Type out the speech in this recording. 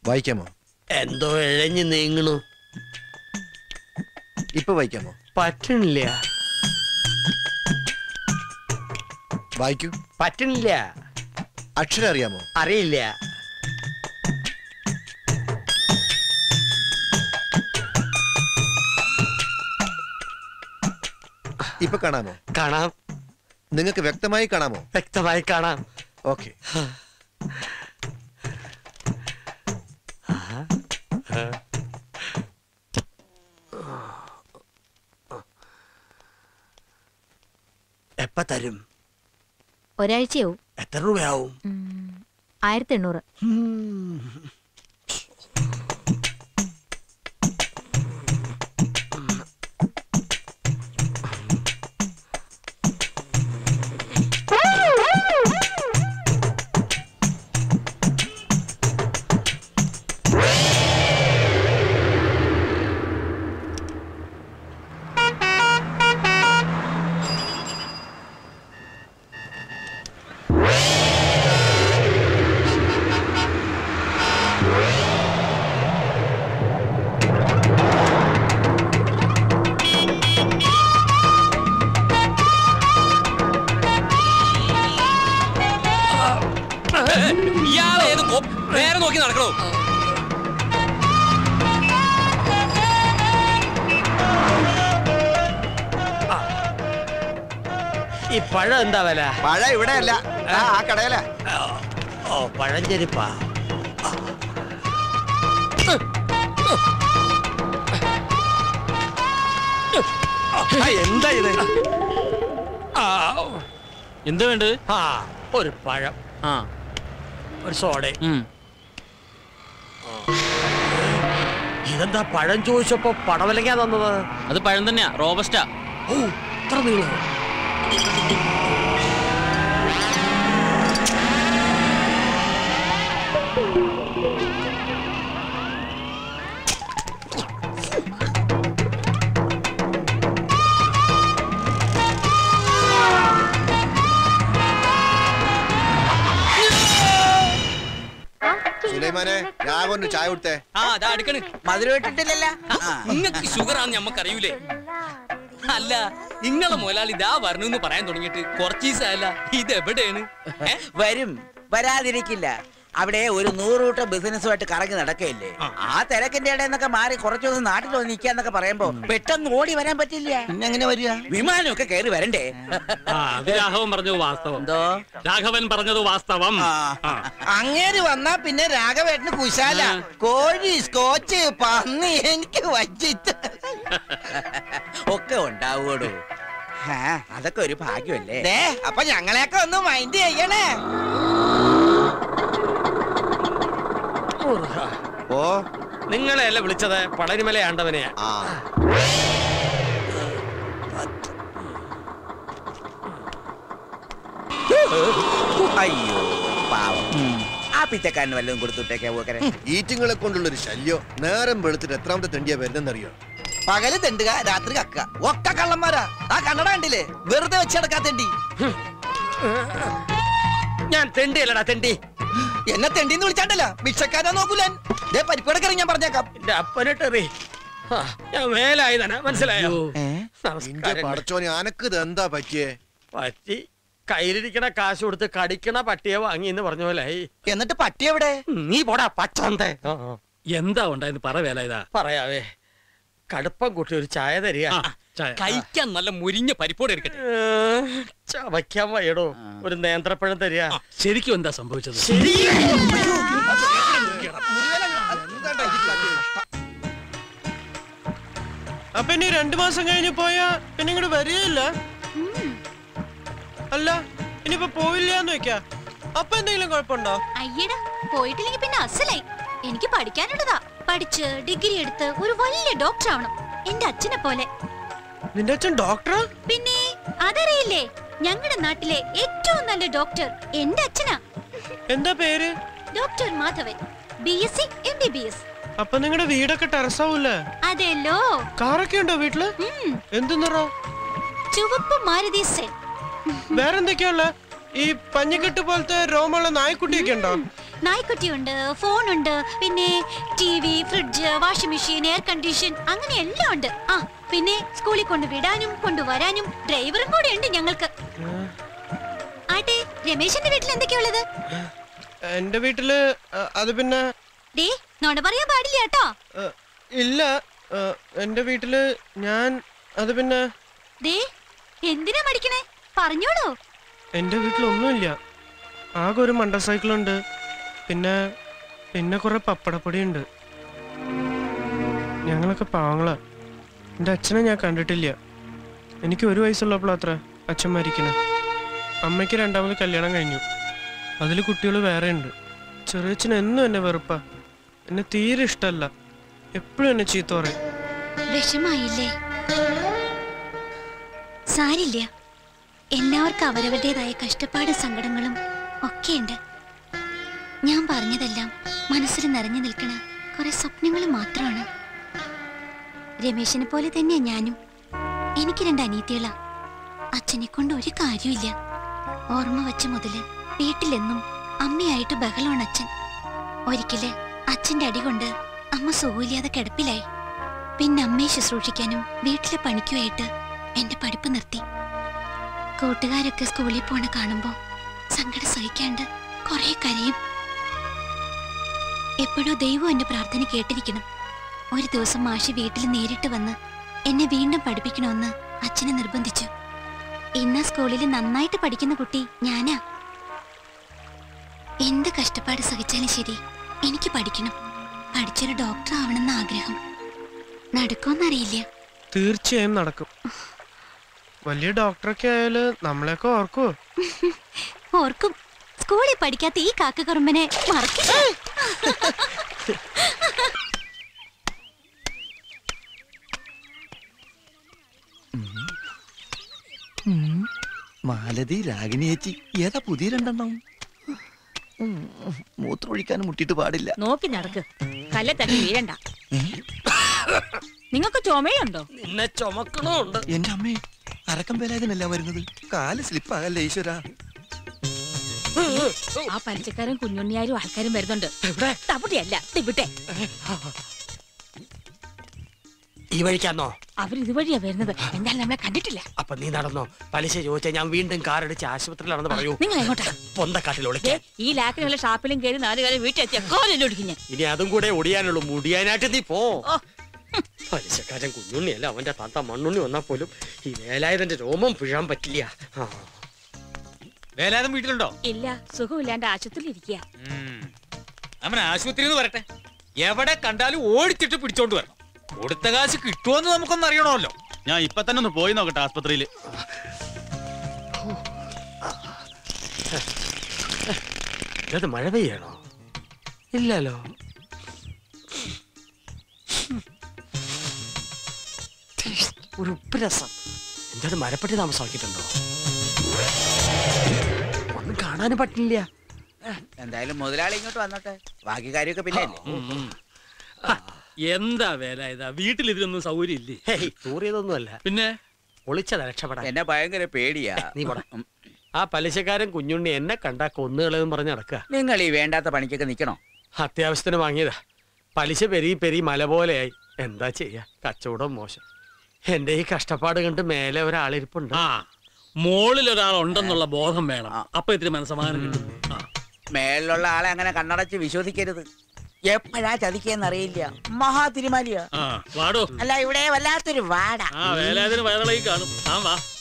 വായിക്കാമോ എന്തോ ഇഴഞ്ഞു നീങ്ങണു ഇപ്പൊ വായിക്കാമോ പറ്റണില്ല വായിക്കൂ പറ്റണില്ല അക്ഷരം അറിയാമോ അറിയില്ല ഇപ്പൊ കാണാമോ കാണാം നിങ്ങൾക്ക് വ്യക്തമായി കാണാമോ വ്യക്തമായി കാണാം ഓക്കെ എപ്പ തരും ഒരാഴ്ചയാവും എത്ര രൂപയാവും ആയിരത്തി എണ്ണൂറ് ഇയാളേത് കൊ- നേരെ നോക്കി നടക്കണോ ഈ പഴം എന്താ വില പഴ ഇവിടെ അല്ല ആ ആ കടയില ഓ പഴഞ്ചെരിപ്പാ ആ, എന്താ ഇത് ആ, എന്ത് വേണ്ടത് ആ ഒരു പഴം ആ ഒരു സോഡ ഉം. ഇതെന്താ പഴം ചോദിച്ചപ്പോ പടവലങ്ങാ തന്നത് അത് പഴം തന്നെയാ റോബസ്റ്റാ ഓ ഇത്ര നീളോ സുലൈമാനെ രാഘവന് ചായ കൊടുത്തേ ആ അതാ അടുക്കണ് മധുരം ഇട്ടിട്ടില്ലല്ലോ നിങ്ങക്ക് ഷുഗർ ആണെന്ന് നമ്മക്കറിയൂലേ അല്ല നിങ്ങളെ മുതലാളി ഇതാ വരണമെന്ന് പറയാൻ തുടങ്ങിയിട്ട് കുറച്ച് ദിവസമല്ല ഇത് എവിടെയാണ് ഏ? വരും വരാതിരിക്കില്ല അവിടെ ഒരു നൂറൂട്ട ബിസിനസ്സുമായിട്ട് കറങ്ങി നടക്കയില്ലേ ആ തിരക്കിന്റെ ഇടയിൽ നിന്നൊക്കെ മാറി കുറച്ചു ദിവസം നാട്ടിൽ വന്ന് നിൽക്കാന്നൊക്കെ പറയുമ്പോ പെട്ടെന്ന് ഓടി വരാൻ പറ്റില്ല പിന്നെ എങ്ങനെ വരിക വിമാനമൊക്കെ കയറി വരണ്ടേ ആ അത് രാഘവൻ പറഞ്ഞത് വാസ്തവം എന്തോ രാഘവൻ പറഞ്ഞത് വാസ്തവം ആ. അങ്ങേര് വന്നാ പിന്നെ രാഘവേട്ടന് കുശാല കോഴി സ്കോച്ച് പന്നി എനിക്ക് വച്ചിട്ട് ഒക്കെ ഉണ്ടാവൂടോ അതൊക്കെ ഒരു ഭാഗ്യമല്ലേ അപ്പൊ ഞങ്ങളെയൊക്കെ ഒന്ന് മൈൻഡ് ചെയ്യണേ ഓ നിങ്ങളെയല്ല വിളിച്ചത് പളനിമല ആണ്ടവനെയാ ആ അയ്യോ പാവം ആ പിച്ചക്കാരന് വല്ലതും കൊടുത്തുട്ടേക്കാ പോക്കരെ ഈറ്റിങ്ങളെ കൊണ്ടുള്ള ഒരു ശല്യം നേരം വെളുത്തിട്ട് എത്രാമത്തെ തെണ്ടിയാ വരുന്നെന്നറിയോ പകല് തെണ്ടുക രാത്രി കക്ക ഒക്കെ കള്ളന്മാരാ ആ കണ്ണട കണ്ടില്ലേ വെറുതെ വെച്ചടക്കാ തെണ്ടി ഞാൻ തെണ്ടിയല്ലടാ തെണ്ടി എന്നെ തെണ്ടിന്ന് വിളിച്ചാണ്ടല്ല ഭിക്ഷക്കാരാ നോക്കൂലൻ ദേ പരിപ്പടക്കറി ഞാൻ പറഞ്ഞേക്കാം എന്റെ അപ്പനിട്ടെറി ഞാൻ മേലായി തന്നെ മനസ്സിലായോ നിന്റെ നമസ്കാരം പടച്ചോനെ അനക്ക് ഇത് എന്താ പറ്റിയേ പറ്റി കയ്യിലിരിക്കണ കാശ് കൊടുത്ത് കടിക്കണ പട്ടിയെ വാങ്ങി എന്ന് പറഞ്ഞ പോലായി എന്നിട്ട് പട്ടി എവിടെ നീ പോടാ പച്ചന്തേ എന്താ ഉണ്ടായെന്ന് പറ വേല ഇതാ പറയാവേ കടുപ്പം കൂട്ടി ഒരു ചായ തരിക ആ, ചായ. കഴിക്കാൻ നല്ല മുരിഞ്ഞ പരിപ്പോടെ എടുക്കട്ടെ ഏ, ചവയ്ക്കാൻ വയ്യടോ ഒരു നേന്ത്രപ്പഴം തരിക ആ, ശരിക്കും എന്താ സംഭവിച്ചത് ശരി അപ്പൊ ഇനി രണ്ടു മാസം കഴിഞ്ഞ് പോയാ പിന്നെ ഇങ്ങോട്ട് വരികയില്ല അല്ല ഇനിയിപ്പോ പോവില്ലാന്ന് വെക്കാ അപ്പൊ എന്തെങ്കിലും കുഴപ്പമുണ്ടോ അയ്യടാ പോയിട്ടില്ലെങ്കിൽ പിന്നെ അസലായി എനിക്ക് പഠിക്കാനുള്ളതാ പഠിച്ച് ഡിഗ്രി എടുത്ത് ഒരു വലിയ ഡോക്ടർ ആവണം എന്റെ അച്ഛനെ പോലെ നിന്റെ അച്ഛൻ ഡോക്ടറാ പിന്നെ അതറിയില്ലേ ഞങ്ങളുടെ നാട്ടിലെ ഏറ്റവും നല്ല ഡോക്ടർ എന്റെ അച്ഛനാ എന്താ പേര് doctor Madhavan B S C M B B S അപ്പൊ നിങ്ങളുടെ വീടൊക്കെ ടെറസാവൂലേ അതെല്ലോ കാറൊക്കെ ഉണ്ടോ വീട്ടില് ഉം, എന്ത് നിറ ചുവപ്പ് മാരുതി സെൻ വേറെന്തൊക്കെയുള്ള ഈ പഞ്ഞിക്കെട്ട് പോലത്തെ രോമുള്ള നായ്ക്കുട്ടിയൊക്കെ ഉണ്ടോ നായ്ക്കുട്ടിയുണ്ട് ഫോണുണ്ട് പിന്നെ T V fridge washing machine air condition അങ്ങനെ എല്ലാം ഉണ്ട് ആ പിന്നെ സ്കൂളിൽ കൊണ്ട് വിടാനും കൊണ്ടുവരാനും ഡ്രൈവറും കൂടെ ഉണ്ട് ഞങ്ങൾക്ക് ആട്ടെ രമേശന്റെ വീട്ടിൽ എന്തൊക്കെയുള്ളത് എന്റെ വീട്ടില് ആ, അത് പിന്നെ ഡേ നോണ പറയാൻ പാടില്ല കേട്ടോ ആ, ഇല്ല ആ, എന്റെ വീട്ടില് ഞാൻ അത് പിന്നെ ദേ എന്തിനാ മടിക്കണേ പറഞ്ഞോളൂ എന്റെ വീട്ടിലൊന്നുമില്ല ആകെ ഒരു മണ്ട സൈക്കിളുണ്ട് പിന്നെ പിന്നെ കുറെ പപ്പടപ്പൊടിയുണ്ട് ഞങ്ങളൊക്കെ പാവങ്ങളാ എൻ്റെ അച്ഛനെ ഞാൻ കണ്ടിട്ടില്ല എനിക്ക് ഒരു വയസ്സുള്ളപ്പോൾ അത്ര അച്ഛൻ മരിക്കണേ അമ്മയ്ക്ക് രണ്ടാമത് കല്യാണം കഴിഞ്ഞു അതിൽ കുട്ടികൾ വേറെ ഉണ്ട് ചെറിയച്ഛൻ എന്നും എന്നെ വെറുപ്പാ എന്നെ തീരെ ഇഷ്ടമല്ല എപ്പോഴും എന്നെ ചീത്ത പറയും വിഷമായില്ലേ സാരില്ല എല്ലാവർക്കും അവരവരുടേതായ കഷ്ടപ്പാടും സങ്കടങ്ങളും ഒക്കെയുണ്ട് ഞാൻ പറഞ്ഞതെല്ലാം മനസ്സിൽ നിറഞ്ഞു നിൽക്കണ കുറെ സ്വപ്നങ്ങൾ മാത്രമാണ് രമേശിനെ പോലെ തന്നെയാ ഞാനും എനിക്ക് രണ്ട് അനീതികളാ അച്ഛനെ കൊണ്ട് ഒരു കാര്യമില്ല ഓർമ്മ വെച്ച മുതല് വീട്ടിലെന്നും അമ്മയായിട്ട് ബഹളമാണ് അച്ഛൻ ഒരിക്കല് അച്ഛന്റെ അടി കൊണ്ട് അമ്മ സുഖമില്ലാതെ കിടപ്പിലായി പിന്നെ അമ്മയെ ശുശ്രൂഷിക്കാനും വീട്ടിലെ പണിക്കുമായിട്ട് എന്റെ പഠിപ്പ് നിർത്തി കൂട്ടുകാരൊക്കെ സ്കൂളിൽ പോണ കാണുമ്പോ സങ്കടം സഹിക്കാണ്ട് കുറെ കരയും എപ്പോഴോ ദൈവം എന്റെ പ്രാർത്ഥന കേട്ടിരിക്കണം ഒരു ദിവസം മാഷി വീട്ടിൽ നേരിട്ട് വന്ന് എന്നെ വീണ്ടും പഠിപ്പിക്കണമെന്ന് അച്ഛനെ നിർബന്ധിച്ചു ഇന്ന സ്കൂളിൽ നന്നായിട്ട് പഠിക്കുന്ന കുട്ടി ഞാനാ എന്ത് കഷ്ടപ്പാട് സഹിച്ചാലും ശരി എനിക്ക് പഠിക്കണം പഠിച്ചൊരു ഡോക്ടർ ആവണമെന്ന് ആഗ്രഹം നടക്കുമെന്നറിയില്ല തീർച്ചയായും നടക്കും വലിയ ഡോക്ടറൊക്കെ ആയാല് നമ്മളെയൊക്കെ ഓർക്കുവോ ഓർക്കും സ്കൂളിൽ പഠിക്കാത്ത ഈ കാക്കക്കുറുമ്പനെ മറക്കില്ല മാലതി രാഗിണി ചേച്ചി ഏതാ പുതിയ രണ്ടെണ്ണം ഉം, മൂത്രമൊഴിക്കാനും മുട്ടിയിട്ട് പാടില്ല നോക്കി നടക്ക് കല്ലെ തട്ടി വീഴണ്ട നിങ്ങൾക്ക് ചുമയുണ്ടോ നിന്നെ ചുമക്കണുണ്ട് എന്റെ അമ്മേ അരക്കം വേലായതിനല്ല വരുന്നത് കാല് സ്ലിപ്പാകല്ലേ ഈശ്വര ആ പലിച്ചക്കാരും കുഞ്ഞുണ്ണിയാരും ആൾക്കാരും വരുന്നുണ്ട് തവിടെയല്ല ഇവിടെ ഈ വഴിക്കാന്നോ അവർ ഇതുവഴിയാ വരുന്നത് എന്തായാലും നമ്മളെ കണ്ടിട്ടില്ല അപ്പൊ നീ നടന്നോ പലിശ ചോദിച്ചാൽ ഞാൻ വീണ്ടും കാറടിച്ച് ആശുപത്രിയിലാണെന്ന് പറയൂ നിങ്ങൾ എങ്ങോട്ടാ പൊന്തക്കാട്ടിൽ ദേ, ഒളിക്കാൻ ഈ ലാക്കിനുള്ള ഷാപ്പിലും കയറി നാല് കാലം വീട്ടിലെത്തിയ കോലൊടിക്കും ഞാൻ ഇനി അതും കൂടെ ഒടിയാനുള്ളൂ മുടിയാനായിട്ട് നീ പോ ഓ. പലിശക്കാരൻ കുഞ്ഞുണ്ണിയല്ല അവന്റെ താത്ത മണ്ണുണ്ണി വന്നാൽ പോലും ഈ വേലായുധന്റെ രോമം പിഴാൻ പറ്റില്ല ആ. വേലാതം വീട്ടിലുണ്ടോ ഇല്ല സുഖമില്ലാണ്ട് ആശുപത്രിയിൽ ഇരിക്കുക അവൻ ആശുപത്രിയിൽ നിന്ന് വരട്ടെ എവിടെ കണ്ടാലും ഓടിച്ചിട്ട് പിടിച്ചോണ്ട് വരണം കൊടുത്ത കാശ് കിട്ടുമോന്ന് നമുക്കൊന്ന് അറിയണമല്ലോ ഞാൻ ഇപ്പൊ തന്നെ ഒന്ന് പോയി നോക്കട്ടെ ആസ്പത്രിയിൽ ഇത് മഴ പെയ്യണോ ഇല്ലല്ലോ ഒരു ഉപ്പ് രസം എന്താണ് മരപ്പെട്ടി താമസമാക്കിയിട്ടുണ്ടോ ഒന്നും കാണാനും പറ്റില്ല എന്തായാലും മുതലാളി ഇങ്ങോട്ട് വന്നോട്ടെ ബാക്കി കാര്യമൊക്കെ പിന്നെ അല്ലേ എന്താ വേല ഇതാ വീട്ടിലിരുന്നൊന്നും സൗകര്യം ഇല്ലേ ഹേയ് തൂറിയതൊന്നുമല്ല പിന്നെ ഒളിച്ചതാ രക്ഷപ്പെടാൻ എന്നെ ഭയങ്കര പേടിയാ നീ പോടാ. ആ പലിശക്കാരൻ കുഞ്ഞുണ്ണി എന്നെ കണ്ടാ കൊന്നുകളെന്ന് പറഞ്ഞ് നടക്കുക നിങ്ങൾ ഈ വേണ്ടാത്ത പണിക്കൊക്കെ നിക്കണോ അത്യാവശ്യത്തിന് വാങ്ങിയതാ പലിശ പെരി പെരി മല പോലെയായി എന്താ ചെയ്യാ കച്ചവടം മോശം എന്റെ ഈ കഷ്ടപ്പാട് കണ്ട് മേലെ ഒരാളിരിപ്പുണ്ട് ആ മോളിൽ ഒരാൾ ഉണ്ടെന്നുള്ള ബോധം വേണം അപ്പൊ ഇത്തിരി മനസ്സമാധാനം കിട്ടും ആ. മേളിലുള്ള ആളെ അങ്ങനെ കണ്ണടച്ച് വിശ്വസിക്കരുത് എപ്പോഴാ ചതിക്കെന്നറിയില്ല മഹാ തിരുമാലിയാ ആ വാടോ അല്ല ഇവിടെ വല്ലാത്തൊരു വാട ആ വേലാതിന് വയറിളകി കാണും ആ വാ